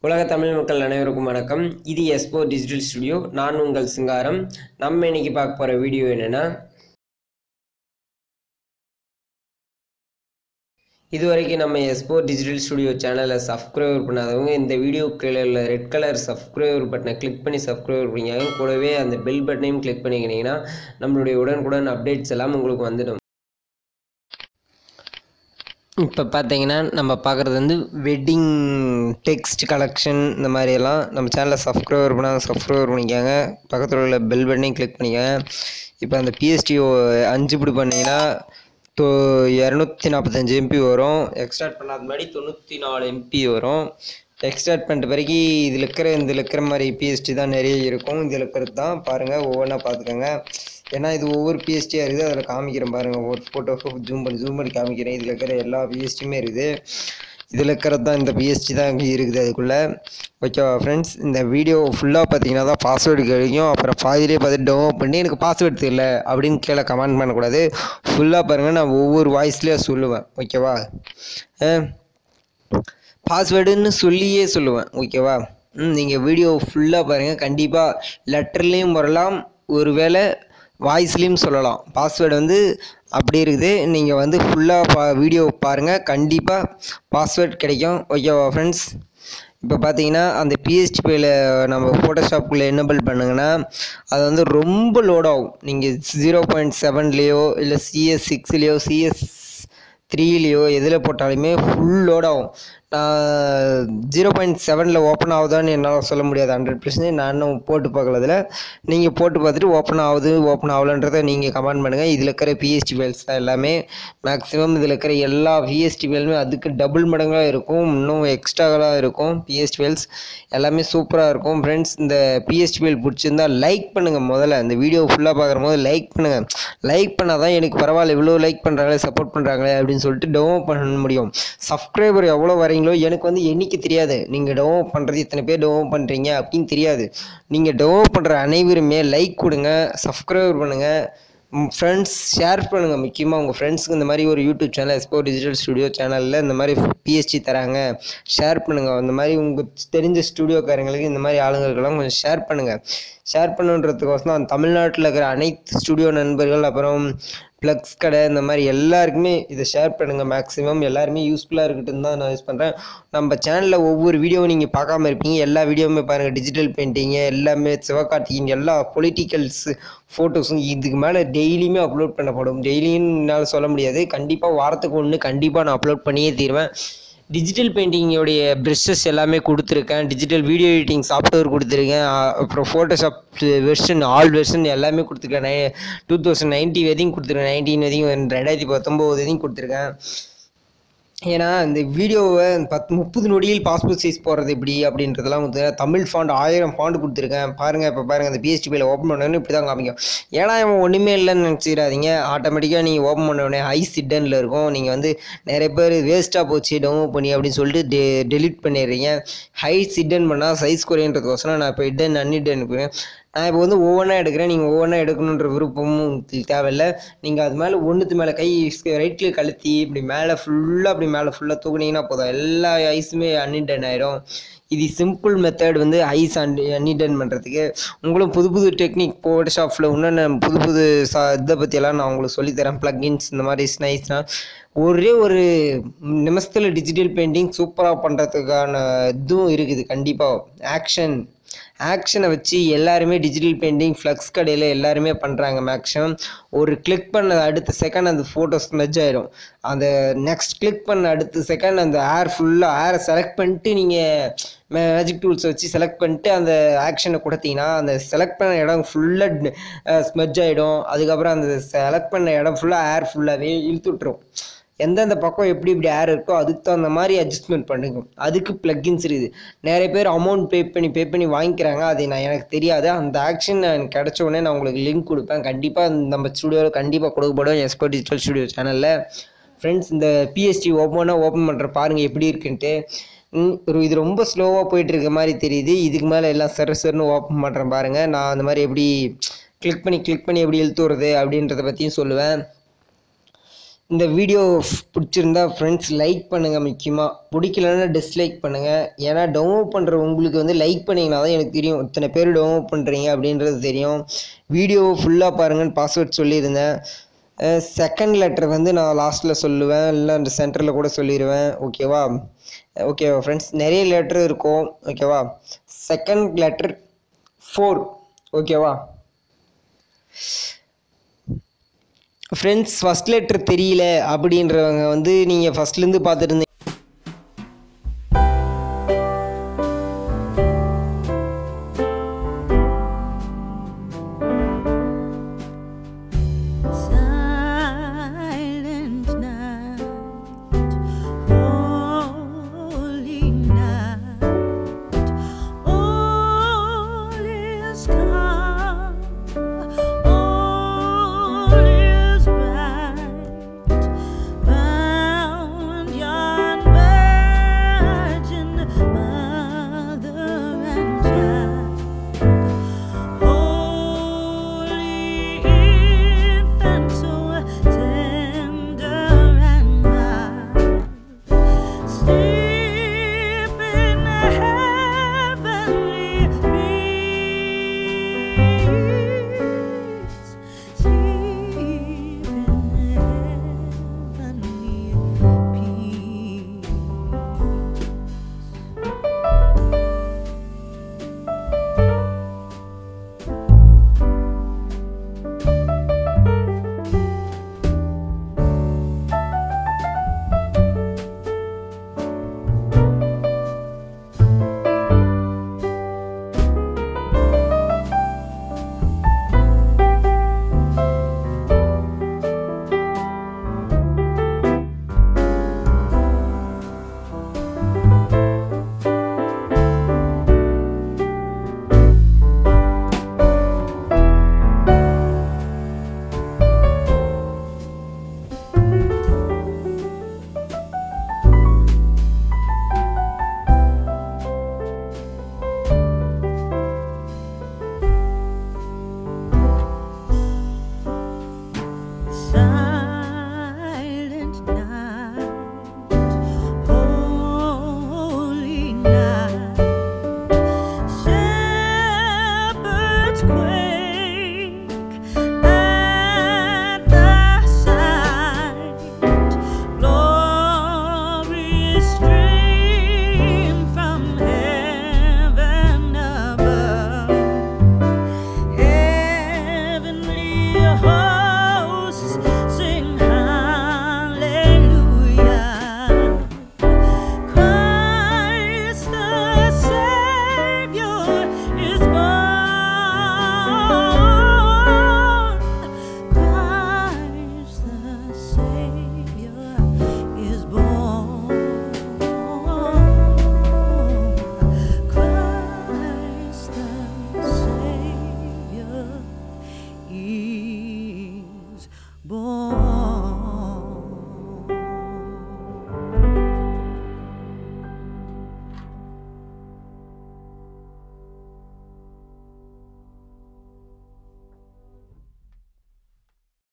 உலக தமிழ் மக்கள் அனைவருக்கும் வணக்கம் இது எஸ்போ டிஜிட்டல் ஸ்டுடியோ நான் உங்கள் சிங்காரம் நம்ம இன்னைக்கு பார்க்க போகிற வீடியோ என்னென்னா இதுவரைக்கும் நம்ம எஸ்போ டிஜிட்டல் ஸ்டுடியோ சேனலை சப்ஸ்கிரைபர் பண்ணாதவங்க இந்த வீடியோ கீழே உள்ள ரெட் கலர் சப்ஸ்கிரைபர் பட்டனை கிளிக் பண்ணி சப்ஸ்கிரைபர் பண்ணிக்காங்க கூடவே அந்த பெல் பட்டனையும் கிளிக் பண்ணிக்கினீங்கன்னா நம்மளுடைய உடனுக்குடன் அப்டேட்ஸ் எல்லாம் உங்களுக்கு வந்துடும் இப்போ பார்த்தீங்கன்னா நம்ம பார்க்குறது வந்து வெட்டிங் டெக்ஸ்ட் கலெக்ஷன் இந்த மாதிரியெல்லாம் நம்ம சேனலை சப்ஸ்கிரைபர் பண்ணாங்க சப்ஸ்கிரைபர் பண்ணிக்காங்க பக்கத்தில் உள்ள பெல் பட்டனையும் கிளிக் பண்ணிக்கோங்க இப்போ அந்த பிஎஸ்டிஓ அஞ்சு இப்படி பண்ணிங்கன்னா தொ இரநூத்தி நாற்பத்தஞ்சு எம்பி வரும் எக்ஸ்ட்ராக்ட் பண்ணாத முன்னாடி தொண்ணூற்றி நாலு எம்பி வரும் எக்ஸ்ட்ராக்ட் பண்ணிட்ட பிறகு இதில் இருக்கிற இதில் இருக்கிற மாதிரி பிஎஸ்டி தான் நிறைய இருக்கும் இதில் இருக்கிறது தான் பாருங்கள் ஒவ்வொன்றா பார்த்துக்கோங்க ஏன்னா இது ஒவ்வொரு பிஎஸ்டியாக இருக்குது அதில் காமிக்கிறேன் பாருங்கள் ஒவ்வொரு ஃபோட்டோஸும் ஜூம் பண்ணி ஜூம் பண்ணி காமிக்கிறேன் இதில் இருக்கிற எல்லா பிஎஸ்டியுமே இருக்குது இதில் இருக்கிறது தான் இந்த பிஎஸ்டி தான் இங்கே இருக்குது அதுக்குள்ளே ஓகேவா ஃப்ரெண்ட்ஸ் இந்த வீடியோ ஃபுல்லாக பார்த்தீங்கன்னா தான் பாஸ்வேர்டு கிடைக்கும் அப்புறம் பாதியிலே பார்த்துட்டு டவுன்லோட் பண்ணி எனக்கு பாஸ்வேர்டு தெரியல அப்படின்னு கீழே கமெண்ட் பண்ணக்கூடாது ஃபுல்லாக பாருங்கள் நான் ஒவ்வொரு வாய்ஸ்லேயே சொல்லுவேன் ஓகேவா பாஸ்வேர்டுன்னு சொல்லியே சொல்லுவேன் ஓகேவா ம் நீங்கள் வீடியோ ஃபுல்லாக பாருங்கள் கண்டிப்பாக லெட்டர்லேயும் வரலாம் ஒருவேளை வாய்ஸ்லேயும் சொல்லலாம் பாஸ்வேர்டு வந்து அப்படி இருக்குது நீங்கள் வந்து ஃபுல்லாக பா வீடியோ பாருங்கள் கண்டிப்பாக பாஸ்வேர்ட் கிடைக்கும் ஓகேவா ஃப்ரெண்ட்ஸ் இப்போ பார்த்தீங்கன்னா அந்த பிஹெச்பியில் நம்ம ஃபோட்டோஷாப்புக்குள்ளே என்னபிள் பண்ணுங்கன்னா அது வந்து ரொம்ப லோட் ஆகும் நீங்கள் ஜீரோ பாயிண்ட் செவன்லேயோ இல்லை சிஎஸ் சிக்ஸ்லேயோ சிஎஸ் த்ரீலேயோ எதில் போட்டாலுமே ஃபுல் லோட் ஆகும் நான் ஜீரோ பாயிண்ட் செவனில் ஓப்பன் ஆகுதான்னு என்னால் சொல்ல முடியாது ஹண்ட்ரட் பர்சன்டேஜ் நான் இன்னும் போட்டு பார்க்கல அதில் நீங்கள் போட்டு பார்த்துட்டு ஓப்பன் ஆகுது ஓப்பன் ஆகலன்றதை நீங்கள் கமெண்ட் பண்ணுங்கள் இதில் இருக்கிற பிஎஸ்டி ஃபைல்ஸ் தான் எல்லாமே மேக்ஸிமம் இதில் இருக்கிற எல்லா பிஎஸ்டி ஃபைலுமே அதுக்கு டபுள் மடங்காக இருக்கும் இன்னும் எக்ஸ்ட்ராவாக இருக்கும் பிஎஸ்டி ஃபைல்ஸ் எல்லாமே சூப்பராக இருக்கும் ஃப்ரெண்ட்ஸ் இந்த பிஎஸ்டி ஃபைல் பிடிச்சிருந்தா லைக் பண்ணுங்கள் முதல்ல இந்த வீடியோ ஃபுல்லாக பார்க்குற போது லைக் பண்ணுங்கள் லைக் பண்ணால் தான் எனக்கு பரவாயில்ல இவ்வளோ லைக் பண்ணுறாங்களே சப்போர்ட் பண்ணுறாங்களே அப்படின்னு சொல்லிட்டு டவுன்லோட் பண்ண முடியும் சப்ஸ்கிரைபர் எவ்வளோ வரீங்களோ எனக்கு வந்து எண்ணிக்கை தெரியாது நீங்கள் டவுன்லோட் பண்ணுறது இத்தனை பேர் டவுன்லோட் பண்ணுறீங்க அப்படின்னு தெரியாது நீங்கள் டவுன்லோட் பண்ணுற அனைவருமே லைக் கொடுங்க சப்ஸ்கிரைபர் பண்ணுங்கள் ஃப்ரெண்ட்ஸ் ஷேர் பண்ணுங்கள் முக்கியமாக உங்கள் ஃப்ரெண்ட்ஸுக்கு இந்த மாதிரி ஒரு YouTube channel Espo digital studio சேனலில் இந்த மாதிரி பிஎஸ்டி தராங்க ஷேர் பண்ணுங்கள் இந்த மாதிரி உங்கள் தெரிஞ்ச ஸ்டுடியோக்காரங்களுக்கு இந்த மாதிரி ஆளுங்களுக்கெல்லாம் கொஞ்சம் ஷேர் பண்ணுங்கள் ஷேர் பண்ணுன்றதுக்கோசம் தான் தமிழ்நாட்டில் இருக்கிற அனைத்து ஸ்டுடியோ நண்பர்கள் அப்புறம் ப்ளக்ஸ் கடை இந்த மாதிரி எல்லாருக்குமே இதை ஷேர் பண்ணுங்கள் மேக்ஸிமம் எல்லாருமே யூஸ்ஃபுல்லாக இருக்கட்டும் தான் நான் யூஸ் பண்ணுறேன் நம்ம சேனலில் ஒவ்வொரு வீடியோவும் நீங்கள் பார்க்காம இருப்பீங்க எல்லா வீடியோவுமே பாருங்கள் டிஜிட்டல் பெயிண்டிங்கு எல்லாமே சிவகார்த்திகின் எல்லா பொலிட்டிக்கல்ஸ் ஃபோட்டோஸும் இதுக்கு மேலே டெய்லியுமே அப்லோட் பண்ணப்படும் டெய்லியும் என்னால் சொல்ல முடியாது கண்டிப்பாக வாரத்துக்கு ஒன்று கண்டிப்பாக நான் அப்லோட் பண்ணியே தீருவேன் டிஜிட்டல் பெயிண்டிங்கோடைய ப்ரெஷ்ஷஸ் எல்லாமே கொடுத்துருக்கேன் டிஜிட்டல் வீடியோ எடிட்டிங் சாஃப்ட்வேர் கொடுத்துருக்கேன் அப்புறம் ஃபோட்டோஷாப் வெர்ஷன் ஆல் வெர்ஷன் எல்லாமே கொடுத்துருக்கேன் நை டூ தௌசண்ட் நைன்ட்டி வரைக்கும் கொடுத்துருக்கேன் நைன்டீன் வரைக்கும் ரெண்டாயிரத்தி பத்தொம்போது வரைக்கும் கொடுத்துருக்கேன் ஏன்னா இந்த வீடியோவை பத்து முப்பது நொடியில் பாஸ்போர்ட் சைஸ் போடுறது எப்படி அப்படின்றதெல்லாம் வந்து தமிழ் ஃபாண்ட் ஆயிரம் ஃபாண்ட் கொடுத்துருக்கேன் பாருங்கள் இப்போ பாருங்கள் அந்த பிஎஸ்டி பேல ஓப்பன் பண்ணோன்னு இப்படி தான் காமிக்கும் ஏன்னா இவன் ஒன்றுமே இல்லைன்னு நினச்சிடாதீங்க ஆட்டோமேட்டிக்காக நீங்கள் ஓப்பன் பண்ண உடனே ஹை சிட்டனில் இருக்கும் நீங்கள் வந்து நிறைய பேர் வேஸ்ட்டாக போச்சு டவுன்லோட் பண்ணி அப்படின்னு சொல்லிட்டு டெ டெலிட் பண்ணிடுறீங்க ஹை சிட்டன் பண்ணால் சைஸ் குறையன்றதுக்கோசரம் நான் இப்போ இடன் அன்இடன் அனுப்புவேன் நான் இப்போ வந்து ஒவ்வொன்றா எடுக்கிறேன் நீங்கள் ஒவ்வொன்றா எடுக்கணுன்ற விருப்பமும் உங்களுக்கு தேவையில்லை நீங்கள் அது மேலே ஒன்றுத்து மேலே கை ரைட் கிளிக் அழுத்தி இப்படி மேலே ஃபுல்லாக அப்படி மேலே ஃபுல்லாக தூக்குனீங்கன்னா போதும் எல்லா ஐஸுமே அன்இடன் ஆயிரும் இது சிம்பிள் மெத்தட் வந்து ஐஸ் அன் அன்இடன் பண்ணுறதுக்கு உங்களும் புது புது டெக்னிக் ஃபோட்டோஷாப்பில் இன்னும் புது புது சா இதை பற்றியெல்லாம் நான் உங்களுக்கு சொல்லித்தரேன் ப்ளக்இன்ஸ் இந்த மாதிரி ஸ்னைஸ்னால் ஒரே ஒரு நிமிஷத்தில் டிஜிட்டல் பெயிண்டிங் சூப்பராக பண்ணுறதுக்கான இதுவும் இருக்குது கண்டிப்பாக ஆக்ஷன் ஆக்ஷனை வச்சு எல்லாருமே டிஜிட்டல் பெயிண்டிங் ஃப்ளக்ஸ் கடையில் எல்லாருமே பண்ணுறாங்க மேக்ஸிமம் ஒரு கிளிக் பண்ண அடுத்த செகண்ட் அந்த ஃபோட்டோஸ் மெஜ் ஆயிடும் அந்த நெக்ஸ்ட் கிளிக் பண்ண அடுத்த செகண்ட் அந்த ஏர் ஃபுல்லாக ஏரை செலக்ட் பண்ணிட்டு நீங்கள் மேஜிக் டூல்ஸ் வச்சு செலக்ட் பண்ணிட்டு அந்த ஆக்ஷனை கொடுத்தீங்கன்னா அந்த செலக்ட் பண்ண இடம் ஃபுல்லாக ஸ்மெஜ் ஆகிடும் அதுக்கப்புறம் அந்த செலக்ட் பண்ண இடம் ஃபுல்லாக ஏர் ஃபுல்லாகவே இழுத்து விட்டுரும் எந்தெந்த பக்கம் எப்படி இப்படி ஏர் இருக்கோ அதுக்கு தகுந்த மாதிரி அட்ஜஸ்ட்மெண்ட் பண்ணுங்க அதுக்கு ப்ளக்கின்ஸ் இருக்குது நிறைய பேர் அமௌண்ட் பே பண்ணி பே பண்ணி வாங்கிக்கிறாங்க அது நான் எனக்கு தெரியாது அந்த ஆக்ஷன் எனக்கு கிடச்ச உடனே நான் உங்களுக்கு லிங்க் கொடுப்பேன் கண்டிப்பாக நம்ம ஸ்டுடியோவில் கண்டிப்பாக கொடுக்கப்படும் எஸ்போ டிஜிட்டல் ஸ்டுடியோ சேனலில் ஃப்ரெண்ட்ஸ் இந்த பிஎஸ்டி ஓப்பனாக ஓப்பன் பண்ணுற பாருங்கள் எப்படி இருக்குன்ட்டு ஒரு இது ரொம்ப ஸ்லோவாக போயிட்டு இருக்க மாதிரி தெரியுது இதுக்கு மேலே எல்லாம் சர சருன்னு ஓப்பன் பண்ணுறேன் பாருங்கள் நான் அந்த மாதிரி எப்படி கிளிக் பண்ணி கிளிக் பண்ணி எப்படி இழுத்து வருது அப்படின்றத பற்றியும் சொல்லுவேன் இந்த வீடியோ பிடிச்சிருந்தா ஃப்ரெண்ட்ஸ் லைக் பண்ணுங்கள் முக்கியமாக பிடிக்கலன்னா டிஸ்லைக் பண்ணுங்கள் ஏன்னா டவுன்லோட் பண்ணுற உங்களுக்கு வந்து லைக் பண்ணிங்கன்னா தான் எனக்கு தெரியும் இத்தனை பேர் டவுன்லோட் பண்ணுறீங்க அப்படின்றது தெரியும் வீடியோ ஃபுல்லாக பாருங்கன்னு பாஸ்வேர்ட் சொல்லியிருந்தேன் செகண்ட் லெட்டர் வந்து நான் லாஸ்ட்டில் சொல்லுவேன் இல்லை அந்த சென்டரில் கூட சொல்லிடுவேன் ஓகேவா ஓகேவா ஃப்ரெண்ட்ஸ் நிறைய லெட்டர் இருக்கும் ஓகேவா செகண்ட் லெட்டர் ஃபோர் ஓகேவா ஃப்ரெண்ட்ஸ் ஃபஸ்ட் லெட்டர் தெரியல அப்படின்றவங்க வந்து நீங்கள் ஃபஸ்ட்லேருந்து பார்த்துட்டு